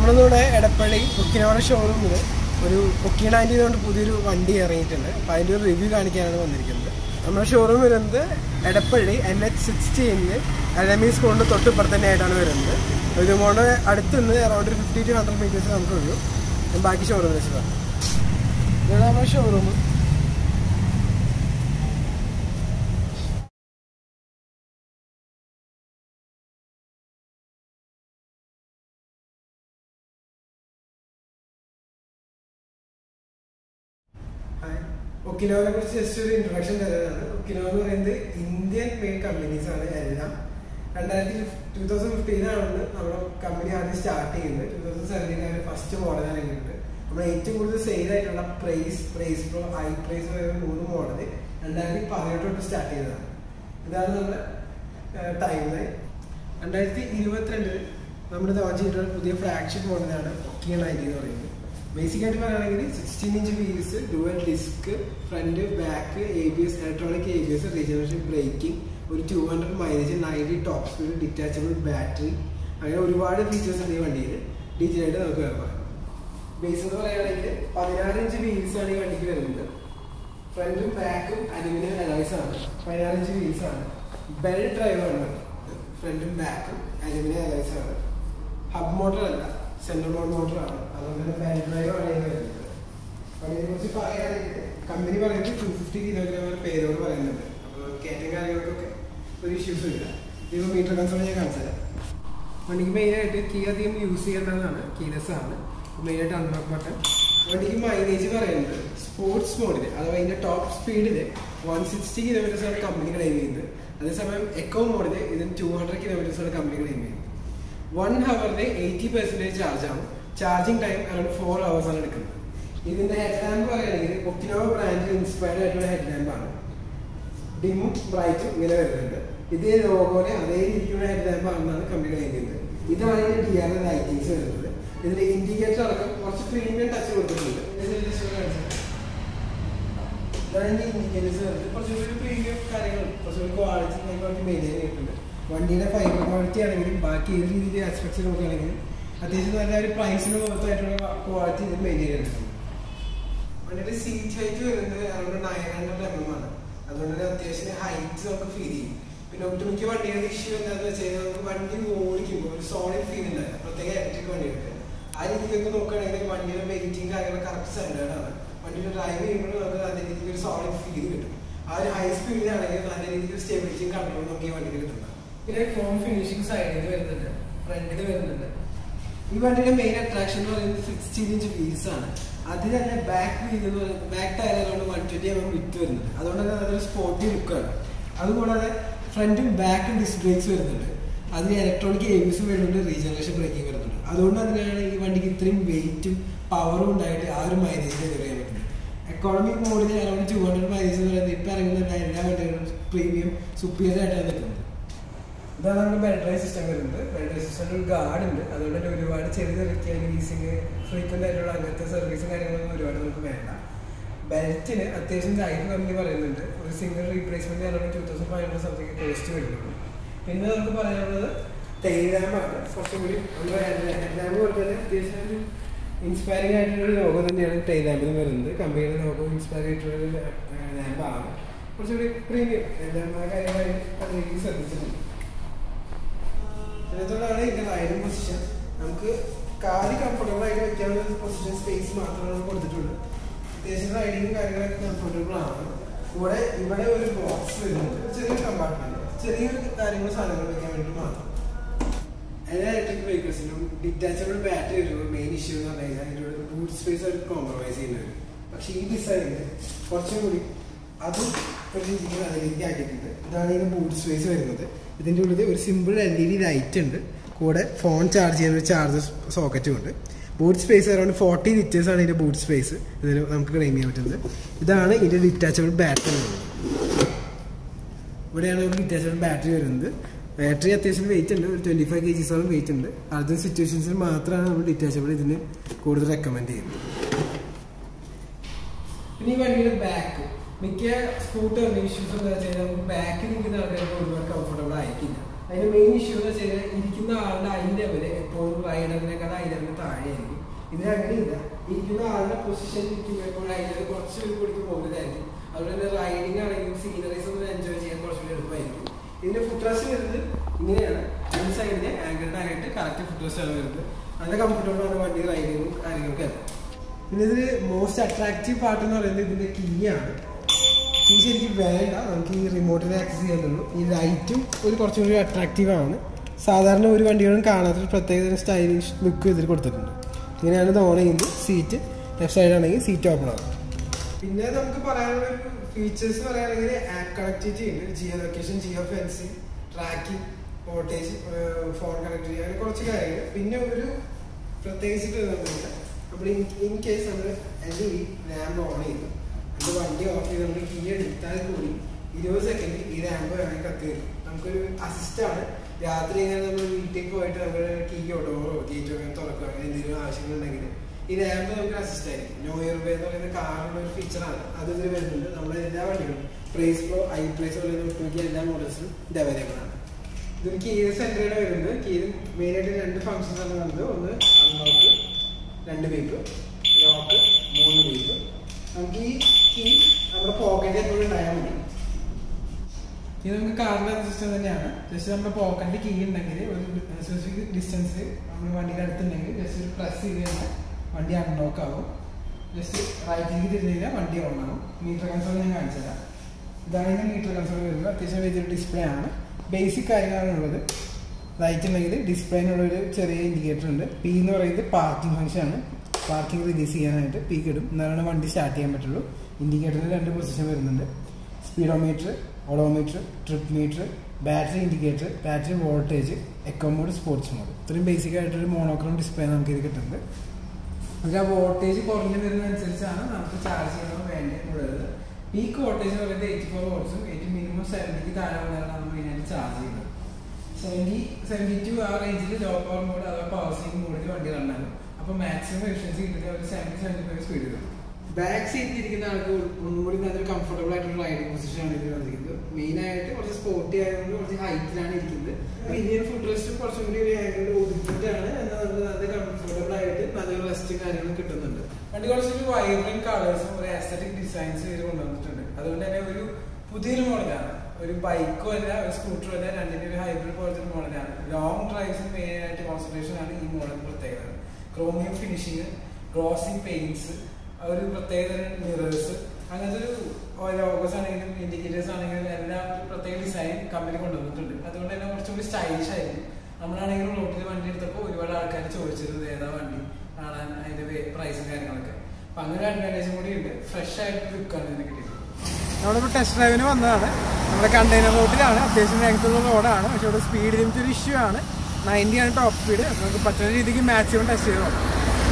നമ്മളിന്നിവിടെ എടപ്പള്ളി ഒക്കിനോടെ ഷോറൂമിൽ ഒരു ഒക്കി നയൻറ്റീൻ കൊണ്ട് പുതിയൊരു വണ്ടി ഇറങ്ങിയിട്ടുണ്ട് അപ്പോൾ അതിൻ്റെ ഒരു റിവ്യൂ കാണിക്കാനാണ് വന്നിരിക്കുന്നത് നമ്മുടെ ഷോറൂം വരുന്നത് എടപ്പള്ളി എൻ എച്ച് സിക്സ്റ്റീനിൽ അലമി സ്കൂളിൻ്റെ തൊട്ടിപ്പുറത്ത് തന്നെ ആയിട്ടാണ് വരുന്നത് ഇതുകൊണ്ട് അടുത്ത് നിന്ന് അറൗണ്ട് ഒരു ഫിഫ്റ്റി ടു ഹൺഡ്രഡ് മീറ്റേഴ്സ് നമുക്ക് വരും ഞാൻ ബാക്കി ഷോറൂമിൽ വെച്ചതാണ് ഇതാണ് നമ്മുടെ ഷോറൂം ഒക്കിനോവിനെ കുറിച്ച് ജസ്റ്റ് ഒരു ഇൻട്രൊഡക്ഷൻ തരാനാണ് ഒക്കിനോ എന്ന് പറയുന്നത് ഇന്ത്യൻ മെയ്ഡ് കമ്പനീസ് ആണ് എല്ലാം രണ്ടായിരത്തി ടൂ തൗസൻഡ് ഫിഫ്റ്റീനാണ് നമ്മുടെ കമ്പനി ആദ്യം സ്റ്റാർട്ട് ചെയ്യുന്നത് two thousand seventeen first model ഇറങ്ങിയിട്ടുണ്ട് നമ്മൾ ഏറ്റവും കൂടുതൽ സെയിൽ ആയിട്ടുള്ള Praise Praise Pro I Praise പറയുന്ന മൂന്ന് മോഡൽ രണ്ടായിരത്തി പതിനെട്ട് തൊട്ട് സ്റ്റാർട്ട് ചെയ്തതാണ് ഇതാണ് നമ്മുടെ ടൈം ലൈൻ രണ്ടായിരത്തി ഇരുപത്തിരണ്ടിൽ നമ്മൾ ലോഞ്ച് ചെയ്തിട്ടുള്ള പുതിയ ഫ്ലാഗ്ഷിപ്പ് മോഡലാണ് ഒക്കിയ നയൻറ്റി എന്ന് പറയുന്നത് ബേസിക് ആയിട്ട് പറയുകയാണെങ്കിൽ sixteen inch wheels dual disc front back A B S electronic A B S regeneration braking ഒരു two hundred mileage ninety top speed detachable battery അങ്ങനെ ഒരുപാട് ഫീച്ചേഴ്സ് ഉണ്ട് ഈ വണ്ടിയിൽ ഡീറ്റെയിൽ ആയിട്ട് നമുക്ക് വേറെ പറയാം ബേസ് എന്ന് പറയുകയാണെങ്കിൽ പതിനാറ് ഇഞ്ച് വീൽസ് ആണ് ഈ വണ്ടിക്ക് വരുന്നത് ഫ്രണ്ടും ബാക്കും അലുമിനിയം അലോയ്സ് ആണ് പതിനാറ് ഇഞ്ച് വീൽസ് ആണ് ബെൽ ഡ്രൈവ് ആണ് ഫ്രണ്ടും ബാക്കും അലുമിനിയം അലോയ്സ് ആണ് ഹബ് മോട്ടർ അല്ല സെൻട്രൽ മോഡ് മോട്ടർ ആണ് അതുകൊണ്ട് തന്നെ ബെൽ ഡ്രൈവ് ആണ് ഇതിന് വരുന്നത് അപ്പോൾ ഇതിനെക്കുറിച്ച് പറയുകയാണെങ്കിൽ കമ്പനി പറയുന്നത് ടു ഫിഫ്റ്റി കിലോഗ്രാം പേരോട് പറയുന്നുണ്ട് അപ്പോൾ കയറ്റം കാര്യങ്ങൾക്കൊക്കെ ഒരു ഇഷ്യൂസ് ഇല്ല ഇപ്പോൾ മീറ്റർ കൺസോൾ ഞാൻ കാണിച്ചു തരാം വണ്ടിക്ക് മെയിനായിട്ട് കീ അധികം യൂസ് ചെയ്യേണ്ടതാണ് കീലെസ് ആണ് മെയിനായിട്ട് അൺലോക്ക് ബട്ടൺ വണ്ടിക്ക് മൈലേജ് പറയുന്നത് സ്പോർട്സ് മോഡിൽ അഥവാ അതിന്റെ ടോപ്പ് സ്പീഡിൽ വൺ സിക്സ്റ്റി കിലോമീറ്റേഴ്സ് ആണ് കമ്പനി ക്ലെയിം ചെയ്യുന്നത് അതേസമയം എക്കോ മോഡിൽ ഇതിന് ടു ഹൺഡ്രഡ് കിലോമീറ്റേഴ്സ് ആണ് കമ്പനി ക്ലെയിം ചെയ്യുന്നത് വൺ ഹവറിൽ എയ്റ്റി പെർസെൻറ്റേജ് ചാർജ് ആണ് charging time around four hours ആണ് എടുക്കുന്നത് ഇതിന്റെ ഹെഡ് ലാമ്പ് പറയുകയാണെങ്കിൽ ഒക്കിനോവ ബ്രാൻഡിൽ ഇൻസ്പയർഡ് ആയിട്ടുള്ള ഹെഡ് ലാമ്പാണ് ഡിമും ബ്രൈറ്റും ഇങ്ങനെ വരുന്നുണ്ട് ഇതേ ലോഗോനെ അതേ രീതിക്കുള്ള ഹെഡ് ലാമ്പ് ആണെന്നാണ് കമ്പനി ക്ലെയിം ചെയ്യുന്നത് ഇതാണ് ഇതിന്റെ ഡി ആർ ലൈറ്റിങ്സ് വരുന്നത് ഇതിൽ ഇൻഡിക്കേറ്റർ അടക്കം കുറച്ച് പ്രീമിയം ടച്ച് കൊടുത്തിട്ടുണ്ട് ഇതിന്റെ just ഒന്ന് കാണിച്ചു തരാം. ഇതാണ് ഇതിന്റെ ഇൻഡിക്കേറ്റേഴ്സ് വരുന്നത് കുറച്ചുകൂടി പ്രീമിയം കാര്യങ്ങൾ കുറച്ചുകൂടി ക്വാളിറ്റി ക്വാളിറ്റി മെയിൻറ്റെയിൻ ചെയ്തിട്ടുണ്ട് വണ്ടിയുടെ ഫൈബർ ക്വാളിറ്റി ആണെങ്കിലും ബാക്കി ഏത് രീതിയിൽ ആസ്പെക്ട്സ് നോക്കുകയാണെങ്കിലും അത്യാവശ്യം നല്ല ഒരു പ്രൈസിന് പുറത്തായിട്ടുള്ള ക്വാളിറ്റി ഇത് മെയിൻറ്റെയിൻ ചെയ്തിട്ടുണ്ട് വണ്ടിയുടെ സീറ്റ് ഹൈറ്റ് വരുന്നത് around nine hundred M M ആണ് അതുകൊണ്ട് തന്നെ അത്യാവശ്യം ഹൈറ്റ് നമുക്ക് ഫീൽ ചെയ്യും പിന്നെ ഒട്ടുമിക്ക വണ്ടികളുടെ ഇഷ്യൂ എന്താണെന്ന് വെച്ച് കഴിഞ്ഞാൽ നമുക്ക് വണ്ടി ഓടിക്കുമ്പോൾ ഒരു സോളിഡ് ഫീൽ ഉണ്ടായിരുന്നു പ്രത്യേക ഇലക്ട്രിക് വണ്ടികൾക്ക് ആ രീതിക്കൊക്കെ നോക്കുകയാണെങ്കിൽ വണ്ടിയുടെ വെയിറ്റിംഗ് കാര്യങ്ങൾ കറക്റ്റ് സ്റ്റാൻഡേർഡ് ആണ് വണ്ടിയുടെ ഡ്രൈവ് ചെയ്യുമ്പോൾ നമുക്ക് നല്ല രീതിക്ക് ഒരു സോളിഡ് ഫീൽ കിട്ടും ആ ഒരു ഹൈ സ്പീഡിലാണെങ്കിൽ നല്ല രീതിക്ക് സ്റ്റെബിലിറ്റിയും കൺട്രോളും നമുക്ക് ഈ വണ്ടിക്ക് കിട്ടുന്നത് പിന്നെ ക്രോം ഫിനിഷിംഗ് സൈഡിൽ വരുന്നുണ്ട് ഫ്രണ്ടിൽ വരുന്നുണ്ട് ഈ വണ്ടിയുടെ മെയിൻ അട്രാക്ഷൻ എന്ന് പറയുന്നത് സിക്സ്റ്റീൻ ഇഞ്ച് വീൽസ് ആണ് അതിൽ തന്നെ ബാക്ക് വീൽ എന്ന് പറയുന്നത് ബാക്ക് ടയർ അതുകൊണ്ട് വൺ ട്വന്റി എം വിറ്റ് വരുന്നുണ്ട് അതുകൊണ്ട് തന്നെ അതൊരു സ്പോർട്ടി ലുക്കാണ് അതുകൂടാതെ ഫ്രണ്ടും ബാക്കും ഡിസ്ക് ബ്രേക്സ് വരുന്നുണ്ട് അതിന് ഇലക്ട്രോണിക് എ ബിസ് വരുന്നുണ്ട് റീജനറേഷൻ ബ്രേക്കിംഗ് വരുന്നുണ്ട് അതുകൊണ്ട് അതിനാണ് ഈ വണ്ടിക്ക് ഇത്രയും വെയിറ്റും പവറും ഉണ്ടായിട്ട് ആ ഒരു മൈലേജ് ഡെലിവർ ചെയ്യാൻ പറ്റുന്നത് എക്കോണമിക് മോഡിൽ അറൗണ്ട് ടു ഹൺഡ്രഡ് മൈലേജ് എന്ന് പറയുന്നത് ഇപ്പം ഇറങ്ങുന്ന എല്ലാ വണ്ടികളും പ്രീമിയം സുപ്പീരിയർ ആയിട്ടാണ് നിൽക്കുന്നത് ഇതാണ് നമ്മുടെ ബാറ്ററി സിസ്റ്റം വരുന്നത് ബാറ്ററി സിസ്റ്റത്തിൽ ഒരു ഗാർഡ് ഉണ്ട് അതുകൊണ്ട് തന്നെ ഒരുപാട് ചെറിയ ചെറിയ ലീസിങ് ഫ്രീക്വന്റ് ആയിട്ടുള്ള അങ്ങനത്തെ സർവീസും കാര്യങ്ങളൊന്നും ഒരുപാട് നമുക്ക് വേണ്ട ബെൽറ്റിന് അത്യാവശ്യം ലൈഫ് കമ്പനി പറയുന്നുണ്ട് ഒരു single replacement around two thousand five hundred something cost വരുന്നുള്ളൂ പിന്നെ നമുക്ക് പറയാനുള്ളത് ടെയിൽ ലാമ്പാണ് കുറച്ചും കൂടി നമ്മുടെ ഹെഡ് ലാമ്പ് പോലെ തന്നെ അത്യാവശ്യം ഒരു ഇൻസ്പയറിംഗ് ആയിട്ടുള്ള ഒരു ലോഗോ തന്നെയാണ് ടെയിൽ ലാമ്പിന് വരുന്നത് കമ്പനിയുടെ ലോഗോ ഇൻസ്പയർ ആയിട്ടുള്ള ഒരു ലാമ്പാണ് കുറച്ചുകൂടി പ്രീമിയം എല്ലാം ആ കാര്യമായി അതിലേക്ക് ശ്രദ്ധിച്ചിട്ടുണ്ട് ഇതിനകത്തോടാണ് ഇതിന്റെ റൈഡിംഗ് പൊസിഷൻ നമുക്ക് കാല് കംഫർട്ടബിൾ ആയിട്ട് വെക്കാനുള്ള പൊസിഷൻ സ്പേസ് മാത്രമാണ് കൊടുത്തിട്ടുള്ളൂ അത്യാവശ്യം റൈഡിങ്ങും കാര്യങ്ങളൊക്കെ കംഫർട്ടബിൾ ആണ് ഇവിടെ ഇവിടെ ഒരു ബോക്സ് വരുന്നുണ്ട് ചെറിയൊരു കമ്പാർട്ട്മെന്റ് ചെറിയൊരു കാര്യങ്ങൾ സാധനങ്ങൾ വെക്കാൻ വേണ്ടി മാത്രം എല്ലാ ഇലക്ട്രിക് വെഹിക്കിൾസിനും ഡിറ്റാച്ചബിൾ ബാറ്ററി വരുമ്പോൾ മെയിൻ ഇഷ്യൂ എന്ന് പറഞ്ഞു കഴിഞ്ഞാൽ അതിൻ്റെ ബൂട്ട് സ്പേസ് അവർ കോംപ്രമൈസ് ചെയ്യുന്നത് പക്ഷേ ഈ ഡിസൈനിൽ കുറച്ചും കൂടി അതും ഒരു രീതിക്ക് നല്ല രീതിക്ക് ആക്കിയിട്ടുണ്ട് ഇതാണ് ഇതിന്റെ ബൂട്ട് സ്പേസ് വരുന്നത് ഇതിൻ്റെ ഉള്ളിൽ ഒരു simple L E D light ഉണ്ട് കൂടെ ഫോൺ ചാർജ് ചെയ്യുന്ന ഒരു ചാർജർ സോക്കറ്റും ഉണ്ട് boot space around forty litres ആണ് ഇതിന്റെ ബൂട്ട് സ്പേസ് ഇതിൽ നമുക്ക് ക്ലെയിം ചെയ്യാൻ പറ്റുന്നത് ഇതാണ് ഇതിന്റെ ഡിറ്റാച്ചബിൾ ബാറ്ററി വരുന്നത് ഇവിടെയാണ് ഒരു ഡിറ്റാച്ചബിൾ ബാറ്ററി വരുന്നത് ബാറ്ററി അത്യാവശ്യം വെയിറ്റ് ഉണ്ട് ഒരു ട്വന്റി ഫൈവ് കെ ജിസോളം വെയിറ്റ് ഉണ്ട് അർജന്റ് സിറ്റുവേഷൻസിൽ മാത്രമാണ് നമ്മൾ ഡിറ്റാച്ചബിൾ ഇതിന് കൂടുതൽ റെക്കമെൻഡ് ചെയ്യുന്നത് പിന്നെ ഈ വണ്ടിയുടെ ബാക്ക് മിക്ക സ്കൂട്ടറിന് ഇഷ്യൂസ് എന്താ വെച്ചാൽ നമുക്ക് ബാക്കിൽ നിൽക്കുന്ന ആൾക്കാർക്ക് ഒരുപാട് കംഫർട്ടബിൾ ആയിരിക്കില്ല അതിന്റെ മെയിൻ ഇഷ്യൂ എന്ന് വെച്ച് കഴിഞ്ഞാൽ ഇരിക്കുന്ന ആളുടെ ഐ ലെവൽ എപ്പോഴും റൈഡറിനേക്കാൾ ഐ ലെവൽ താഴെയായിരിക്കും ഇതിന് അങ്ങനെയില്ല ഇരിക്കുന്ന ആളുടെ പൊസിഷൻ ഇരിക്കുമ്പോൾ എപ്പോഴും ഐ ലെവൽ കുറച്ച് കൂടി പോകുന്നതായിരിക്കും അതുപോലെ തന്നെ റൈഡിങ് ആണെങ്കിലും സീനറീസ് ഒന്നും എൻജോയ് ചെയ്യാൻ കുറച്ചുകൂടി എളുപ്പമായിരിക്കും ഇതിന്റെ ഫുഡ് റെസ്റ്റ് വരുന്നത് ഇങ്ങനെയാണ് രണ്ട് സൈഡിന് ആംഗിൾഡ് ആയിട്ട് കറക്റ്റ് ഫുഡ് റെസ്റ്റ് ആണ് വരുന്നത് നല്ല കംഫർട്ടബിൾ ആണ് വണ്ടി റൈഡിങ്ങും കാര്യങ്ങളൊക്കെ പിന്നെ ഇതിൽ മോസ്റ്റ് അട്രാക്റ്റീവ് പാർട്ട് എന്ന് പറയുന്നത് ഇതിന്റെ കീ ആണ് കീ ശരിക്കും വേണ്ട നമുക്ക് ഈ റിമോട്ടിൽ ആക്സസ് ചെയ്യാനുള്ളൂ ഈ ലൈറ്റും ഒരു കുറച്ചും കൂടി അട്രാക്റ്റീവ് ആണ് സാധാരണ ഒരു വണ്ടികളും കാണാത്തൊരു പ്രത്യേക സ്റ്റൈലിഷ് ലുക്ക് ഇതിൽ കൊടുത്തിട്ടുണ്ട് ഇങ്ങനെയാണ് ഇത് ഓൺ ചെയ്യുന്നത് സീറ്റ് ലെഫ്റ്റ് സൈഡാണെങ്കിൽ സീറ്റ് ഓപ്പൺ ആകും പിന്നെ നമുക്ക് പറയാനുള്ള ഒരു ഫീച്ചേഴ്സ് പറയുകയാണെങ്കിൽ ആപ്പ് കണക്ടിവിറ്റി ഉണ്ട് geo location geo fencing tracking voltage phone connectivity അങ്ങനെ കുറച്ച് കാര്യങ്ങൾ പിന്നെ ഒരു പ്രത്യേകിച്ചിട്ട് വരുന്നില്ല നമ്മൾ ഇൻ കേസ് നമ്മൾ എൻ്റെ ഈ ലാമ്പ് ഓൺ ചെയ്തു ഇത് വണ്ടി ഓഫ് ചെയ്ത് നമ്മൾ കീ എടുത്താൽ കൂടി ഇരുപത് സെക്കൻഡ് ഈ ലാമ്പ് വേണമെങ്കിൽ കത്തി വരും നമുക്കൊരു അസിസ്റ്റാണ് രാത്രി ഇങ്ങനെ നമ്മൾ വീട്ടിലേക്ക് പോയിട്ട് നമ്മൾ കീയോ ഡോറോ ഗേറ്റോ അങ്ങനെ തുറക്കുക അങ്ങനെ എന്തെങ്കിലും ആവശ്യങ്ങളുണ്ടെങ്കിൽ ഈ ലാമ്പ് നമുക്ക് അസിസ്റ്റ് ആയിരിക്കും നോ ഇയർ വേ എന്ന് പറയുന്ന കാറിനുള്ള ഒരു ഫീച്ചറാണ് അത് ഇതിൽ വരുന്നുണ്ട് നമ്മുടെ എല്ലാ വണ്ടികളും പ്രൈസ് പ്രോ ഐ പ്രൈസ് പോലെ ഒട്ടുമിക്ക എല്ലാ മോഡൽസിലും ഇത് അവൈലബിൾ ആണ് ഇതിന് കീ സെൻറ്ററിയുടെ വരുന്നത് കീ മെയിനായിട്ട് രണ്ട് ഫങ്ഷൻസ് ആണ് വന്നത് ഒന്ന് അൺലോക്ക് രണ്ട് ബീപ്പ് ലോക്ക് മൂന്ന് ബീപ്പ് നമുക്ക് ഈ കീ നമ്മുടെ പോക്കറ്റിൽ എപ്പോഴും ഉണ്ടായാൽ മതി ഇത് നമുക്ക് കാറിന്റെ സിസ്റ്റം തന്നെയാണ് ജസ്റ്റ് നമ്മുടെ പോക്കറ്റിൽ കീ ഉണ്ടെങ്കിൽ ഒരു സ്പെസിഫിക് ഡിസ്റ്റൻസ് നമ്മൾ വണ്ടിയുടെ അടുത്തുണ്ടെങ്കിൽ ജസ്റ്റ് ഒരു പ്രസ് ചെയ്ത് കഴിഞ്ഞാൽ വണ്ടി അൺലോക്ക് ആകും ജസ്റ്റ് റൈറ്റിലേക്ക് തിരിഞ്ഞ് കഴിഞ്ഞാൽ വണ്ടി ഓൺ ആകും മീറ്റർ കൺസോൾ ഞാൻ കാണിച്ചു തരാം ഇതാണ് ഇതിന്റെ മീറ്റർ കൺസോൾ വരുന്നത് അത്യാവശ്യം വലിയൊരു ഡിസ്പ്ലേ ആണ് ബേസിക് കാര്യങ്ങളാണ് ഉള്ളത് ലൈറ്റ് ഉണ്ടെങ്കിൽ ഡിസ്പ്ലേനുള്ള ഒരു ചെറിയ ഇൻഡിക്കേറ്റർ ഉണ്ട് പി എന്ന് പറയുന്നത് പാർക്കിംഗ് ഫംഗ്ഷൻ ആണ് പാർക്കിംഗ് റിലീസ് ചെയ്യാനായിട്ട് പി ഇടും എന്നാലാണ് വണ്ടി സ്റ്റാർട്ട് ചെയ്യാൻ പറ്റുള്ളൂ ഇൻഡിക്കേറ്ററിന് രണ്ട് പൊസിഷൻ വരുന്നുണ്ട് speedometer odometer trip meter battery indicator battery voltage eco mode sports mode ഇത്രയും ബേസിക് ആയിട്ടൊരു മോണോക്രോം ഡിസ്പ്ലേ നമുക്ക് ഇത് കിട്ടുന്നത് അതിൽ ആ വോൾട്ടേജ് കുറഞ്ഞു വരുന്നതനുസരിച്ചാണ് നമുക്ക് ചാർജ് ചെയ്യണോ വേണ്ടത് പീക്ക് വോൾട്ടേജ് എന്ന് പറയുന്നത് എയ്റ്റി ഫോർ വോൾട്ട്സും ഏറ്റവും മിനിമം സെവൻറ്റിക്ക് താഴെ വന്നാലാണ് നമ്മൾ മെയിനായിട്ട് ചാർജ് ചെയ്യുന്നത് സെവൻറ്റി സെവൻറ്റി ടു ആ റേഞ്ചിൽ ലോ പവർ മോഡ് അഥവാ പവർ സീറ്റിംഗ് മോഡിൽ വണ്ടി റണ്ണാകും അപ്പോൾ മാക്സിമം എഫിഷ്യൻസി കിട്ടുന്നത് ഒരു സെവൻറ്റി സെവൻറ്റി ഫൈവ് സ്പീഡ് കിട്ടും ബാക്ക് സീറ്റിൽ ഇരിക്കുന്ന ആൾക്ക് ഒന്നും കൂടി നല്ലൊരു കംഫർട്ടബിൾ ആയിട്ടുള്ള റൈഡിംഗ് പൊസിഷൻ ആണ് ഇതിൽ വന്നിരിക്കുന്നത് മെയിൻ ആയിട്ട് കുറച്ച് സ്പോർട്ടി ആയതുകൊണ്ട് കുറച്ച് ഹൈറ്റിലാണ് ഇരിക്കുന്നത് ഇന്ത്യൻ ഫുഡ് റെസ്റ്റ് കുറച്ചും കൂടി ഒരു ആംഗിൾ ഒതുക്കിയിട്ടാണ് എന്നാൽ നമുക്ക് നല്ല കംഫർട്ടബിൾ ആയിട്ട് നല്ലൊരു റെസ്റ്റും കാര്യങ്ങളും കിട്ടുന്നുണ്ട് വണ്ടി കുറച്ചൊരു വൈബ്രന്റ് കളേഴ്സും ഒരു അസ്തറ്റിക് ഡിസൈൻസ് ഇത് കൊണ്ടുവന്നിട്ടുണ്ട് അതുകൊണ്ട് തന്നെ ഒരു പുതിയൊരു മോഡലാണ് ഒരു ബൈക്കോ അല്ല ഒരു സ്കൂട്ടറോ അല്ല രണ്ടിന്റെ ഒരു ഹൈബ്രിഡ് പോലത്തെ ഒരു മോഡലാണ് ലോങ് ഡ്രൈവ്സിന് മെയിൻ ആയിട്ട് കോൺസെൻട്രേഷൻ ആണ് ഈ മോഡൽ പ്രത്യേകത ക്രോമിയം ഫിനിഷിങ് ഗ്ലോസി പെയിന്റ്സ് ഒരു പ്രത്യേക മിറേഴ്സ് അങ്ങനത്തെ ഒരു ലോഗോസ് ആണെങ്കിലും ഇൻഡിക്കേറ്റേഴ്സ് ആണെങ്കിലും എല്ലാം ഒരു പ്രത്യേക ഡിസൈൻ കമ്പനി കൊണ്ടുവന്നിട്ടുണ്ട് അതുകൊണ്ട് തന്നെ കുറച്ചുകൂടി സ്റ്റൈലിഷ് ആയിരിക്കും നമ്മളാണെങ്കിലും റോട്ടിൽ വണ്ടി എടുത്തപ്പോൾ ഒരുപാട് ആൾക്കാർ ചോദിച്ചിരുന്നത് ഏതാ വണ്ടി കാണാൻ അതിന്റെ പ്രൈസും കാര്യങ്ങളൊക്കെ അപ്പൊ അങ്ങനെ ഒരു അഡ്വാൻറ്റേജും കൂടി ഉണ്ട് ഫ്രഷ് ആയിട്ട് ലുക്കാണ് ഇതിന് കിട്ടിയത് നമ്മളിപ്പോൾ ടെസ്റ്റ് ഡ്രൈവിന് വന്നതാണ് നമ്മുടെ കണ്ടെയ്നർ റോഡിലാണ് അത്യാവശ്യം ലെങ്ത്തുള്ള റോഡാണ് പക്ഷെ ഇവിടെ സ്പീഡ് ലിമിറ്റ് ഒരു ഇഷ്യൂ ആണ് നയൻറ്റി ആണ് ടോപ്പ് സ്പീഡ് അപ്പോൾ നമുക്ക് പറ്റുന്ന രീതിക്ക് മാക്സിമം ടെസ്റ്റ് ചെയ്ത് നോക്കാം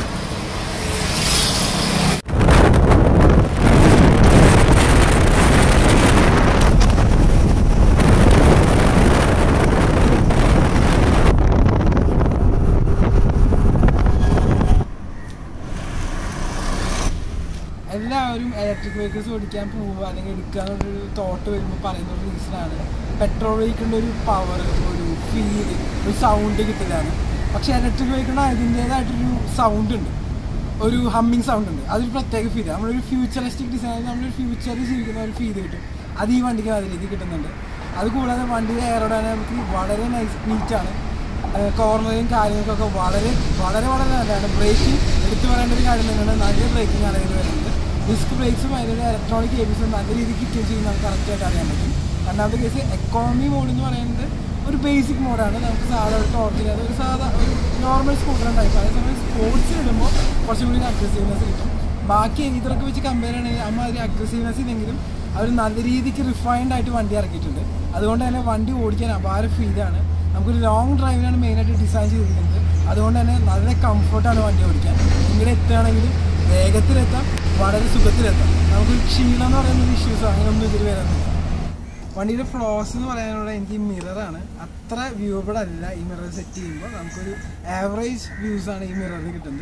എല്ലാവരും ഇലക്ട്രിക് വെഹിക്കിൾസ് ഓടിക്കാൻ പോവുക അല്ലെങ്കിൽ എടുക്കുക എന്നുള്ളൊരു തോട്ട് വരുമ്പോൾ പറയുന്ന ഒരു റീസണാണ് പെട്രോൾ വെഹിക്കിളിൻ്റെ ഒരു പവർ ഒരു ഫീൽ ഒരു സൗണ്ട് കിട്ടില്ലാണ് പക്ഷേ ഇലക്ട്രിക് വെഹിക്കിളിന് അതിൻ്റേതായിട്ടൊരു സൗണ്ട് ഉണ്ട് ഒരു ഹമ്മിങ് സൗണ്ട് ഉണ്ട് അതൊരു പ്രത്യേക ഫീൽ നമ്മളൊരു ഫ്യൂച്ചറിസ്റ്റിക് ഡിസൈൻ നമ്മളൊരു ഫ്യൂച്ചറിൽ ജീവിക്കുന്ന ഒരു ഫീൽ കിട്ടും അത് ഈ വണ്ടിക്ക് അതിലേക്ക് കിട്ടുന്നുണ്ട് അത് കൂടാതെ വണ്ടിയുടെ എയറോഡൈനാമിക് വളരെ നൈസ് നീറ്റാണ് കോർണറും കാര്യങ്ങൾക്കൊക്കെ വളരെ വളരെ വളരെ നല്ലതാണ് ബ്രേക്കിംഗ് എടുത്തു പറയേണ്ട ഒരു കാര്യം തന്നെയാണ് നല്ല ബ്രേക്കിംഗ് ആണ് ഇതിൽ വരുന്നത് ഡിസ്ക് ബ്രേക്സും അതിൻ്റെ ഇലക്ട്രോണിക് കേബിൾസും നല്ല രീതിക്ക് ട്യൂൺ ചെയ്യുന്ന നമുക്ക് കറക്റ്റായിട്ട് അറിയാൻ പറ്റും രണ്ടാമത്തെ കേസ് എക്കോണമി മോഡ് എന്ന് പറയുന്നത് ഒരു ബേസിക് മോഡാണ് നമുക്ക് സാധാ ഒരു ടോർച്ചില്ലാതെ ഒരു സാധാ ഒരു നോർമൽ സ്കൂട്ടർ ടൈപ്പ് അതേസമയം സ്പോർട്സിൽ ഇടുമ്പോൾ കുറച്ചും കൂടി അഗ്രസീവ്നെസ് കിട്ടും ബാക്കി ഇതൊക്കെ വെച്ച് കമ്പയർ ചെയ്യണമെങ്കിൽ അമ്മ അതിൽ അഗ്രസീവ്നെസ് ഇല്ലെങ്കിലും അവർ നല്ല രീതിക്ക് റിഫൈൻഡ് ആയിട്ട് വണ്ടി ഇറക്കിയിട്ടുണ്ട് അതുകൊണ്ട് തന്നെ വണ്ടി ഓടിക്കാൻ അപാര ഫീലാണ് നമുക്കൊരു ലോങ് ഡ്രൈവിനാണ് മെയിനായിട്ട് ഡിസൈൻ ചെയ്തിരിക്കുന്നത് അതുകൊണ്ട് തന്നെ നല്ല കംഫർട്ടാണ് വണ്ടി ഓടിക്കാൻ ഇങ്ങനെ എത്തുകയാണെങ്കിൽ വേഗത്തിലെത്താം വളരെ സുഖത്തിലെത്താം നമുക്കൊരു ക്ഷീണം എന്ന് പറയുന്ന ഇഷ്യൂസോ അങ്ങനെയൊന്നും ഇതിൽ വരുന്നില്ല വണ്ടിയുടെ ഫ്ലോസ് എന്ന് പറയാനുള്ള എനിക്ക് മിററാണ് അത്ര വ്യൂവബിൾ അല്ല ഈ മിറർ സെറ്റ് ചെയ്യുമ്പോൾ നമുക്കൊരു ആവറേജ് വ്യൂസ് ആണ് ഈ മിററിൽ കിട്ടുന്നത്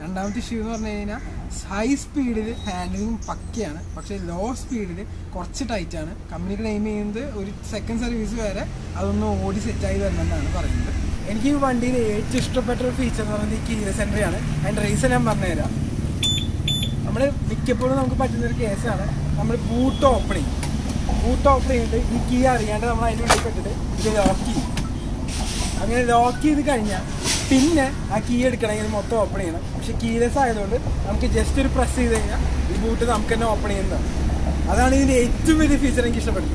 രണ്ടാമത്തെ ഇഷ്യൂ എന്ന് പറഞ്ഞു കഴിഞ്ഞാൽ ഹൈ സ്പീഡിൽ ഹാൻഡിലിംഗ് പക്കയാണ് പക്ഷേ ലോ സ്പീഡിൽ കുറച്ച് ടൈറ്റാണ് കമ്പനി ക്ലെയിം ചെയ്യുന്നത് ഒരു സെക്കൻഡ് സർവീസ് വരെ അതൊന്ന് ഓടി സെറ്റായി വരണമെന്നാണ് പറയുന്നത് എനിക്ക് ഈ വണ്ടിയിൽ ഏറ്റവും ഇഷ്ടപ്പെട്ട ഒരു ഫീച്ചർ എന്ന് പറയുന്നത് ഈ കീലെസ് എൻട്രി ആണ് അതിൻ്റെ റീസൺ ഞാൻ പറഞ്ഞുതരാം നമ്മൾ മിക്കപ്പോഴും നമുക്ക് പറ്റുന്ന ഒരു കേസാണ് നമ്മൾ ബൂട്ട് ഓപ്പൺ ചെയ്യും ബൂട്ട് ഓപ്പൺ ചെയ്തിട്ട് ഈ കീ അറിയാണ്ട് നമ്മൾ അതിൻ്റെ ഉള്ളിൽ പെട്ടിട്ട് ഇത് ലോക്ക് ചെയ്യും അങ്ങനെ ലോക്ക് ചെയ്ത് കഴിഞ്ഞാൽ പിന്നെ ആ കീ എടുക്കണമെങ്കിൽ മൊത്തം ഓപ്പൺ ചെയ്യണം പക്ഷെ കീലെസ് ആയതുകൊണ്ട് നമുക്ക് ജസ്റ്റ് ഒരു പ്രസ് ചെയ്ത് കഴിഞ്ഞാൽ ഈ ബൂട്ട് നമുക്ക് തന്നെ ഓപ്പൺ ചെയ്യുന്നതാണ് അതാണ് ഇതിൻ്റെ ഏറ്റവും വലിയ ഫീച്ചർ എനിക്ക് ഇഷ്ടപ്പെടുന്നത്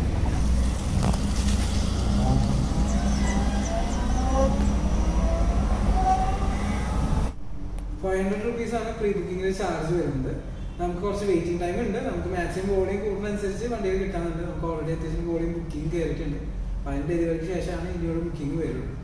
ഫൈവ് ഹൺഡ്രഡ് റുപ്പീസ് ആണ് പ്രീ ബുക്കിംഗിൽ ചാർജ് വരുന്നത് നമുക്ക് കുറച്ച് വെയിറ്റിംഗ് ടൈം ഉണ്ട് നമുക്ക് മാക്സിമം വോളിയം കൂടുന്നതനുസരിച്ച് വണ്ടികൾ കിട്ടാനുണ്ട് നമുക്ക് ഓൾറെഡി അത്യാവശ്യം വോളിയം ബുക്കിംഗ് കയറിയിട്ടുണ്ട് അപ്പോൾ അതിന് ഡെലിവറിക്ക് ശേഷമാണ് ഇനിയോട് ബുക്കിംഗ് വരുള്ളൂ